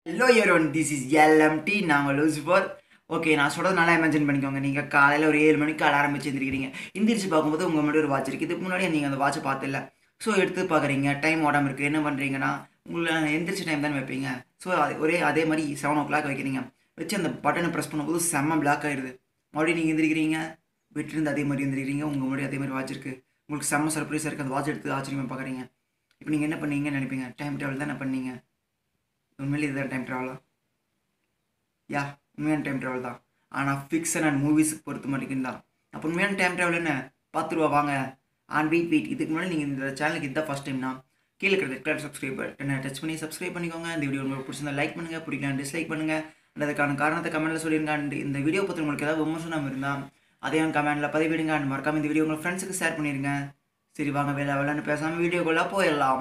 hello one this is LMT நாங்கள் Lucifer okay நான் சொல்கிறது நல்லா இமேஜின் பண்ணிக்கோங்க நீங்கள் காலையில் ஒரு ஏழு மணிக்கு அலாரம் வச்சு எழுந்திருக்கிறீங்க எந்திரிச்சு பார்க்கும்போது உங்கள் முன்னாடி ஒரு வாட்ச் இருக்குது இதுக்கு முன்னாடி நீங்கள் அந்த வாட்சை பார்த்துல ஸோ எடுத்து பார்க்குறீங்க டைம் ஓடாமல் இருக்குது என்ன பண்ணுறீங்கன்னா உங்களை எந்திரிச்ச டைம் தானே வைப்பீங்க ஸோ ஒரே அதே மாதிரி செவன் ஓ கிளாக் வைக்கிறீங்க வச்சு அந்த பட்டனை ப்ரெஸ் பண்ணும்போது செம்ம பிளாக் ஆயிடுது மறுபடியும் நீங்கள் எந்திரிக்கிறீங்க வீட்டிலேருந்து அதே மாதிரி எந்திரிக்கிறீங்க உங்கள் முன்னாடி அதே மாதிரி வாட்ச் இருக்குது உங்களுக்கு செம்ம சர்ப்ரைஸாக இருக்குது அந்த வாட்ச் எடுத்து ஆச்சரியமாக பார்க்குறீங்க இப்போ நீங்கள் என்ன பண்ணீங்கன்னு நினைப்பீங்க டைம் டேபிள் தான் என்ன பண்ணீங்க உண்மையிலே இதுதான் டைம் ட்ராவலா யா உண்மையான டைம் ட்ராவல் தான் ஆனால் ஃபிக்ஷன் அண்ட் மூவிஸுக்கு பொறுத்த மாட்டேங்குது தான் அப்போ உண்மையான டைம் ட்ராவல் என்ன பத்து ரூபா வாங்க ஆன் வெயிட் வெயிட் இதுக்கு முன்னாடி நீங்கள் இந்த சேனலுக்கு இதுதான் ஃபஸ்ட் டைம்னா கீழே இருக்கிற கிளர் சப்ஸ்கிரைப் பட்டனை டச் பண்ணி சப்ஸ்கிரைப் பண்ணிக்கோங்க இந்த வீடியோ உங்களுக்கு பிடிச்சிருந்தா லைக் பண்ணுங்கள் பிடிக்கலாம் டிஸ்லைக் பண்ணுங்கள் and அதுக்கான காரணத்தை கமெண்ட்டில் சொல்லிடுங்க அண்ட் இந்த வீடியோ பற்றி உங்களுக்கு ஏதாவது விமர்சனம் இருந்தால் அதையும் கமெண்ட்டில் பதிவிடுங்க அண்ட் மறக்காம இந்த வீடியோ உங்கள் ஃப்ரெண்ட்ஸுக்கு ஷேர் பண்ணிடுங்க சரி வாங்க வேலை வேலைன்னு பேசாமல் வீடியோக்குள்ளே போயிடலாம்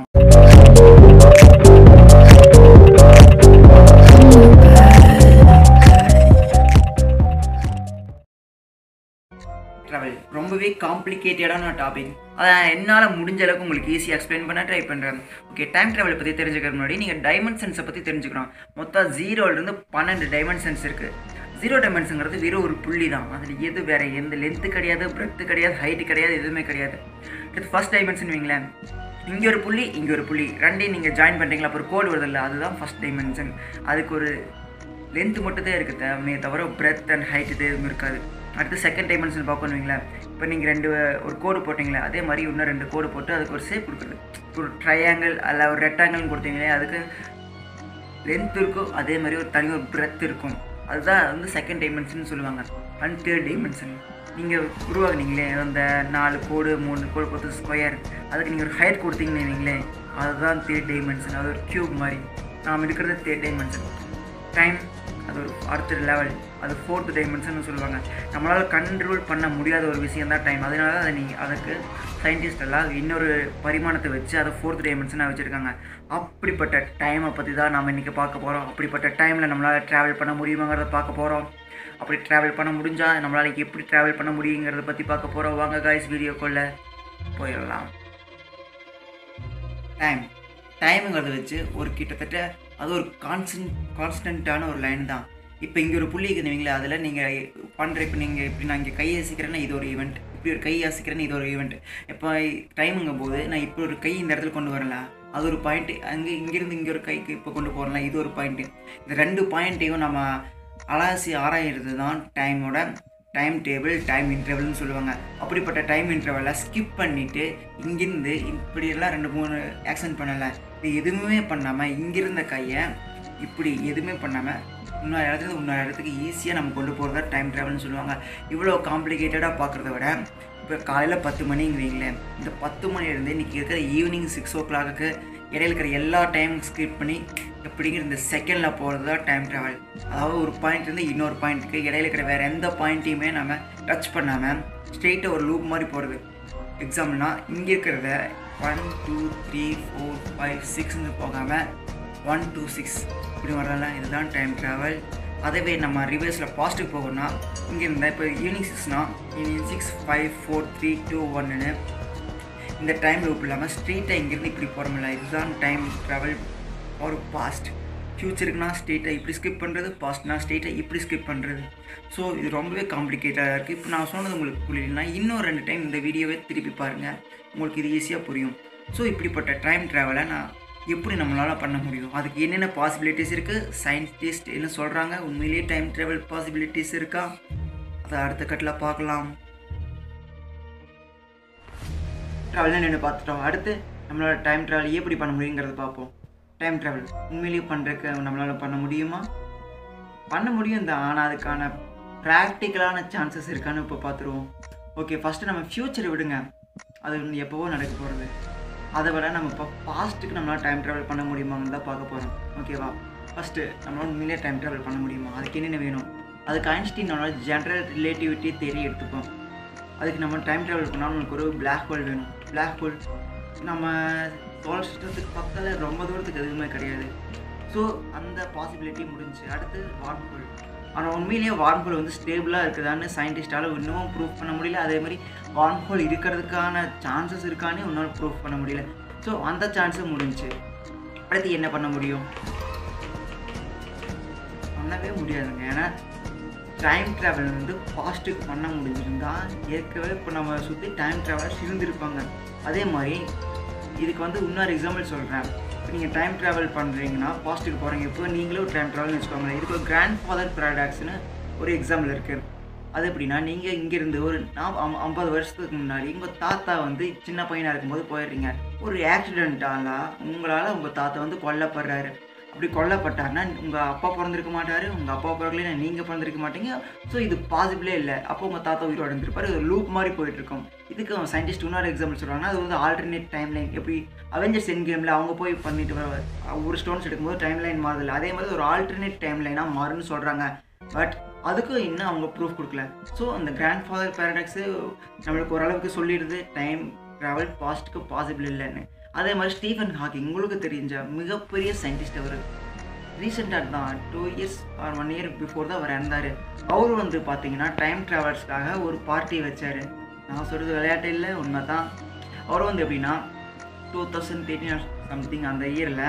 ட்ராவல் ரொம்பவே காம்ப்ளிகேட்டடான டாபிக் அதை என்னால் முடிஞ்ச அளவுக்கு உங்களுக்கு ஈஸியாக எக்ஸ்பிளைன் பண்ண ட்ரை பண்ணுறேன் ஓகே டைம் ட்ராவலை பற்றி தெரிஞ்சுக்கிற முன்னாடி நீங்கள் டைமென்ஷன்ஸை பற்றி தெரிஞ்சுக்கணும் மொத்தம் ஜீரோலேருந்து பன்னெண்டு டைமென்ஷன்ஸ் இருக்குது ஜீரோ டைமென்ஷனுங்கிறது வெறும் ஒரு புள்ளி தான் அதில் எது வேறு எந்த லென்த்து கிடையாது பிரெத்து கிடையாது ஹைட்டு கிடையாது எதுவுமே கிடையாது இது ஃபஸ்ட் டைமென்ஷன் வைங்களேன் இங்கே ஒரு புள்ளி இங்கே ஒரு புள்ளி ரெண்டையும் நீங்கள் ஜாயின் பண்ணுறீங்களா அப்புறம் கோடு வருதில்ல அதுதான் ஃபஸ்ட் டைமென்ஷன் அதுக்கு ஒரு லென்த்து மட்டும் தான் இருக்குது மே தவிர பிரெத் அண்ட் ஹைட் இது எதுவும் இருக்காது அடுத்து செகண்ட் டைமென்ஷன் பார்க்கணும் வைங்களேன் இப்போ நீங்கள் ரெண்டு ஒரு கோடு போட்டிங்களே அதே மாதிரி இன்னும் ரெண்டு கோடு போட்டு அதுக்கு ஒரு ஷேப் கொடுக்குறது ஒரு ட்ரையாங்கிள் அல்ல ஒரு ரெக்டாங்கிள்னு கொடுத்தீங்களே அதுக்கு லென்த் இருக்கும் அதே மாதிரி ஒரு தனி ஒரு பிரெத் இருக்கும் அதுதான் வந்து செகண்ட் டைமென்ஷன் சொல்லுவாங்க அண்ட் தேர்ட் டைமென்ஷன் நீங்கள் உருவாக்குனீங்களே அந்த நாலு கோடு மூணு கோடு போட்டு ஸ்கொயர் அதுக்கு நீங்கள் ஒரு ஹைட் கொடுத்தீங்கன்னு வைங்களேன் அதுதான் தேர்ட் டைமென்ஷன் அது ஒரு க்யூப் மாதிரி நாம் இருக்கிறது தேர்ட் டைமென்ஷன் டைம் அது ஒரு அடுத்த லெவல் அது ஃபோர்த் டைமென்ஷன் சொல்லுவாங்க நம்மளால் கண்ட்ரோல் பண்ண முடியாத ஒரு விஷயம் தான் டைம் அதனால அதை நீங்கள் அதுக்கு சயின்டிஸ்ட் எல்லாம் இன்னொரு பரிமாணத்தை வச்சு அதை ஃபோர்த் டைமென்ஷனாக வச்சுருக்காங்க அப்படிப்பட்ட டைமை பற்றி தான் நாம் இன்றைக்கி பார்க்க போகிறோம் அப்படிப்பட்ட டைமில் நம்மளால் ட்ராவல் பண்ண முடியுமாங்கிறத பார்க்க போகிறோம் அப்படி ட்ராவல் பண்ண முடிஞ்சால் நம்மளால் எப்படி ட்ராவல் பண்ண முடியுங்கிறத பற்றி பார்க்க போகிறோம் வாங்க காய்ஸ் வீடியோக்குள்ளே போயிடலாம் டைம் டைமுங்கிறத வச்சு ஒரு கிட்டத்தட்ட அது ஒரு கான்ஸ்டன்ட் கான்ஸ்டண்ட்டான ஒரு லைன் தான் இப்போ இங்கே ஒரு புள்ளி இருக்குதுவீங்களே அதில் நீங்கள் பண்ணுற இப்போ நீங்கள் இப்படி நான் இங்கே கை அசைக்கிறேன்னா இது ஒரு ஈவெண்ட் இப்படி ஒரு கை அசைக்கிறேன்னு இது ஒரு ஈவெண்ட் இப்போ டைமுங்கும் போது நான் இப்போ ஒரு கை இந்த இடத்துல கொண்டு வரல அது ஒரு பாயிண்ட்டு அங்கே இங்கேருந்து இங்கே ஒரு கைக்கு இப்போ கொண்டு போகிறல இது ஒரு பாயிண்ட்டு இந்த ரெண்டு பாயிண்ட்டையும் நம்ம அலாசி ஆராயிறது தான் டைமோட டைம் டேபிள் டைம் இன்டர்வல்னு சொல்லுவாங்க அப்படிப்பட்ட டைம் இன்டர்வலை ஸ்கிப் பண்ணிவிட்டு இங்கேருந்து இப்படியெல்லாம் ரெண்டு மூணு ஆக்ஷன் பண்ணலை இது எதுவுமே பண்ணாமல் இங்கிருந்த கையை இப்படி எதுவுமே பண்ணாமல் இன்னொரு இடத்துல இன்னொரு இடத்துக்கு ஈஸியாக நம்ம கொண்டு போகிறதா டைம் ட்ராவல்னு சொல்லுவாங்க இவ்வளோ காம்ப்ளிகேட்டடாக பார்க்குறத விட இப்போ காலையில் பத்து மணிங்கிறீங்களேன் இந்த பத்து மணிலேருந்து இன்றைக்கி இருக்கிற ஈவினிங் சிக்ஸ் ஓ கிளாக்கு இடையில இருக்கிற எல்லா டைம் ஸ்கிப் பண்ணி எப்படிங்கிற இந்த செகண்டில் போகிறது தான் டைம் ட்ராவல் அதாவது ஒரு பாயிண்ட்லேருந்து இன்னொரு பாயிண்ட்டுக்கு இடையில இருக்கிற வேறு எந்த பாயிண்ட்டையுமே நம்ம டச் பண்ணாமல் ஸ்ட்ரெயிட்டாக ஒரு லூப் மாதிரி போகிறது எக்ஸாம்பிள்னா இங்கே இருக்கிறத one two three four five சிக்ஸ்னு போகாமல் ஒன் டூ சிக்ஸ் இப்படி வரல இதுதான் டைம் ட்ராவல் அதவே நம்ம ரிவர்ஸில் பாசிட்டிவ் போகணும்னா இங்கே இருந்தால் இப்போ ஈவினிங் சிக்ஸ்னால் evening six five four three two ஒன்னு இந்த டைம் லூப் இல்லாமல் ஸ்ட்ரீட்டாக இங்கேருந்து இப்படி போகிறோம்ல இதுதான் டைம் ட்ராவல் ஒரு பாஸ்ட் ஃப்யூச்சருக்குனா ஸ்ட்ரெயிட்டாக இப்படி ஸ்கிப் பண்ணுறது பாஸ்ட்னா ஸ்ட்ரெயிட்டாக இப்படி ஸ்கிப் பண்ணுறது ஸோ இது ரொம்பவே காம்ப்ளிகேட்டடாக இருக்குது இப்போ நான் சொன்னது உங்களுக்கு புரியலனா இன்னும் ரெண்டு டைம் இந்த வீடியோவே திருப்பி பாருங்கள் உங்களுக்கு இது ஈஸியாக புரியும் ஸோ இப்படிப்பட்ட டைம் ட்ராவலை நான் எப்படி நம்மளால் பண்ண முடியும் அதுக்கு என்னென்ன பாசிபிலிட்டிஸ் இருக்குது சயின்டிஸ்ட் என்ன சொல்கிறாங்க உண்மையிலேயே டைம் ட்ராவல் பாசிபிலிட்டிஸ் இருக்கா அதை அடுத்த கட்டில் பார்க்கலாம் ட்ராவல் என்னென்னு பார்த்துட்டோம் அடுத்து நம்மளோட டைம் ட்ராவல் எப்படி பண்ண முடியுங்கிறத பார்ப்போம் டைம் ட்ராவல் உண்மையிலேயே பண்ணுறதுக்கு நம்மளால் பண்ண முடியுமா பண்ண முடியும் தான் ஆனால் அதுக்கான ப்ராக்டிக்கலான சான்சஸ் இருக்கான்னு இப்போ பார்த்துருவோம் ஓகே ஃபஸ்ட்டு நம்ம ஃப்யூச்சரை விடுங்க அது வந்து எப்போவோ நடக்க போகிறது அதை விட நம்ம இப்போ பாஸ்ட்டுக்கு நம்மளால் டைம் ட்ராவல் பண்ண முடியுமான்னு தான் பார்க்க போகிறோம் ஓகேவா ஃபஸ்ட்டு நம்மளால் உண்மையிலே டைம் ட்ராவல் பண்ண முடியுமா அதுக்கு என்னென்ன வேணும் அதுக்கு ஐன்ஸ்டீன் நம்மளால் ஜென்ரல் ரிலேட்டிவிட்டி தெரிய எடுத்துப்போம் அதுக்கு நம்ம டைம் ட்ராவல் பண்ணால் நம்மளுக்கு ஒரு பிளாக் ஹோல் வேணும் பிளாக் ஹோல் நம்ம சோலார் சிஸ்டத்துக்கு பக்கத்தில் ரொம்ப தூரத்துக்கு எதுவுமே கிடையாது ஸோ அந்த பாசிபிலிட்டி முடிஞ்சு அடுத்து வார்ம் ஹோல் ஆனால் உண்மையிலேயே வார்ம் ஹோல் வந்து ஸ்டேபிளாக இருக்குதான்னு சயின்டிஸ்டால் இன்னமும் ப்ரூஃப் பண்ண முடியல அதே மாதிரி வார்ம் ஹோல் இருக்கிறதுக்கான சான்சஸ் இருக்கானே இன்னும் ப்ரூஃப் பண்ண முடியல ஸோ அந்த சான்ஸும் முடிஞ்சு அடுத்து என்ன பண்ண முடியும் பண்ணவே முடியாதுங்க ஏன்னா டைம் ட்ராவல் வந்து பாஸ்ட்டுக்கு பண்ண முடிஞ்சிருந்தா ஏற்கனவே இப்போ நம்ம சுற்றி டைம் ட்ராவலர்ஸ் இருந்திருப்பாங்க அதே மாதிரி இதுக்கு வந்து இன்னொரு எக்ஸாம்பிள் சொல்கிறேன் இப்போ நீங்கள் டைம் ட்ராவல் பண்ணுறீங்கன்னா பாஸ்ட்டுக்கு போகிறீங்க இப்போ நீங்களே ஒரு டைம் ட்ராவல்னு வச்சுக்கோங்களேன் இதுக்கு ஒரு கிராண்ட் ஃபாதர் ப்ராடக்ட்ஸ்னு ஒரு எக்ஸாம்பிள் இருக்குது அது எப்படின்னா நீங்கள் இங்கேருந்து ஒரு நான் ஐம்- ஐம்பது வருஷத்துக்கு முன்னாடி உங்கள் தாத்தா வந்து சின்ன பையனாக இருக்கும்போது போயிடுறீங்க ஒரு ஆக்சிடென்ட்டால உங்களால் உங்கள் தாத்தா வந்து கொல்லப்படுறாரு அப்படி கொல்லப்பட்டாருன்னா உங்கள் அப்பா பிறந்திருக்க மாட்டார் உங்கள் அப்பா பிறகுல நீங்கள் பிறந்திருக்க மாட்டீங்க ஸோ இது பாசிபிளே இல்லை அப்போ உங்கள் தாத்தா உயிரோட இருந்திருப்பாரு இது லூப் மாதிரி போயிட்டு இருக்கும் இதுக்கு சயின்டிஸ்ட் இன்னொரு எக்ஸாம்பிள் சொல்கிறாங்கன்னா அது வந்து ஆல்டர்னேட் டைம் லைன் எப்படி அவெஞ்சர்ஸ் என் கேமில் அவங்க போய் பண்ணிட்டு வர ஒரு ஸ்டோன்ஸ் எடுக்கும்போது டைம் லைன் மாறுதில்ல அதே மாதிரி ஒரு ஆல்டர்னேட் டைம் லைனாக மாறுன்னு சொல்கிறாங்க பட் அதுக்கும் இன்னும் அவங்க ப்ரூஃப் கொடுக்கல ஸோ அந்த கிராண்ட் ஃபாதர் பேரடாக்ஸு நம்மளுக்கு ஓரளவுக்கு சொல்லிடுது டைம் ட்ராவல் பாஸ்ட்டுக்கு பாசிபிள் இல்லைன்னு அதே மாதிரி ஸ்டீஃபன் ஹாக்கிங் உங்களுக்கு தெரிஞ்ச மிகப்பெரிய சயின்டிஸ்ட் அவர் ரீசெண்டாக தான் two years or one year before தான் அவர் இறந்தார் அவர் வந்து பார்த்தீங்கன்னா டைம் ட்ராவல்ஸ்க்காக ஒரு பார்ட்டி வச்சார் நான் சொல்கிறது விளையாட்டு இல்லை உண்மை தான் அவர் வந்து எப்படின்னா டூ தௌசண்ட் தேர்ட்டின் சம்திங் அந்த இயரில்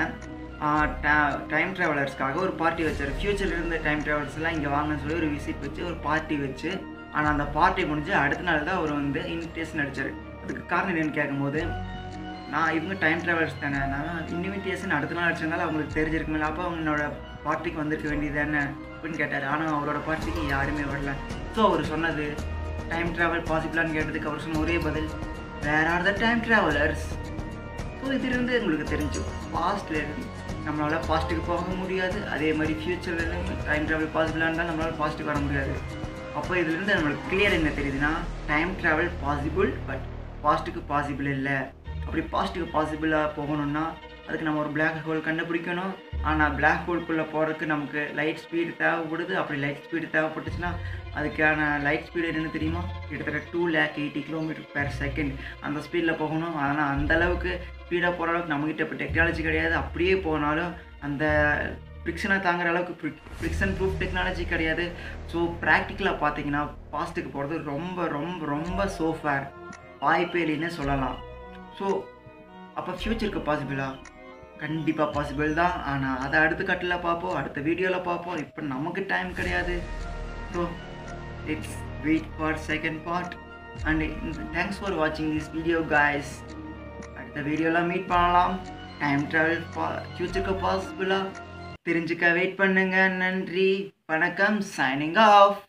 டைம் ட்ராவலர்ஸ்க்காக ஒரு பார்ட்டி வச்சார் ஃப்யூச்சரில் இருந்த டைம் ட்ராவலர்ஸ்லாம் இங்கே வாங்கன்னு சொல்லி ஒரு விசிட் வச்சு ஒரு பார்ட்டி வச்சு ஆனால் அந்த பார்ட்டி முடிஞ்சு அடுத்த நாள் தான் அவர் வந்து இன்விடேஷன் அடிச்சார் அதுக்கு காரணம் என்னன்னு கேட்கும்போது நான் இவங்க டைம் ட்ராவலர்ஸ் தானே நான் இன்விடேஷன் அடுத்த நாள் அடிச்சதுனால அவங்களுக்கு தெரிஞ்சிருக்குமில்ல அப்போ அவங்களோட பார்ட்டிக்கு வந்திருக்க வேண்டியது தானே அப்படின்னு கேட்டார் ஆனால் அவரோட பார்ட்டிக்கு யாருமே வரல ஸோ அவர் சொன்னது டைம் ட்ராவல் பாசிபிளான்னு கேட்டதுக்கு அவர் சொன்ன ஒரே பதில் where are the time travellers so இதிலிருந்து உங்களுக்கு தெரிஞ்சு பாஸ்ட்ல இருந்து நம்மளால் பாஸ்ட்டுக்கு போக முடியாது அதே மாதிரி ஃப்யூச்சர்லேருந்து டைம் ட்ராவல் பாசிபிளாக இருந்தால் நம்மளால் பாஸ்ட்டுக்கு வர முடியாது அப்போ இதுலேருந்து நம்மளுக்கு கிளியர் என்ன தெரியுதுன்னா டைம் ட்ராவல் பாசிபிள் பட் பாஸ்ட்டுக்கு பாசிபிள் இல்லை அப்படி பாஸ்ட்டுக்கு பாசிபிளாக போகணும்னா அதுக்கு நம்ம ஒரு Black ஹோல் கண்டுபிடிக்கணும் ஆனால் Black ஹோல்குள்ளே போகிறதுக்கு நமக்கு லைட் ஸ்பீடு தேவைப்படுது அப்படி லைட் ஸ்பீடு தேவைப்பட்டுச்சுன்னா அதுக்கான லைட் ஸ்பீடு என்னன்னு தெரியுமா கிட்டத்தட்ட two lakh eighty kilometre per second அந்த ஸ்பீடில் போகணும் ஆனால் அந்த அளவுக்கு ஸ்பீடாக போகிற அளவுக்கு நம்மக்கிட்ட இப்போ டெக்னாலஜி கிடையாது அப்படியே போனாலும் அந்த ஃப்ரிக்ஷனை தாங்குற அளவுக்கு ஃப்ரிக்ஷன் ப்ரூஃப் டெக்னாலஜி கிடையாது ஸோ ப்ராக்டிக்கலாக பார்த்தீங்கன்னா பாஸ்ட்டுக்கு போகிறது ரொம்ப ரொம்ப ரொம்ப சோஃபேர் வாய்ப்பே இல்லைன்னு சொல்லலாம் ஸோ அப்போ ஃப்யூச்சருக்கு பாசிபிளா கண்டிப்பாக பாசிபிள் தான் ஆனால் அதை அடுத்த கட்டில் பார்ப்போம் அடுத்த வீடியோவில் பார்ப்போம் இப்போ நமக்கு டைம் கிடையாது so it's wait for second part and thanks for வாட்சிங் திஸ் வீடியோ காய்ஸ் அடுத்த வீடியோவில் மீட் பண்ணலாம் டைம் ட்ராவல் ஃப்யூச்சருக்கு பாசிபிளா தெரிஞ்சுக்க வெயிட் பண்ணுங்க நன்றி வணக்கம் சைனிங் ஆஃப்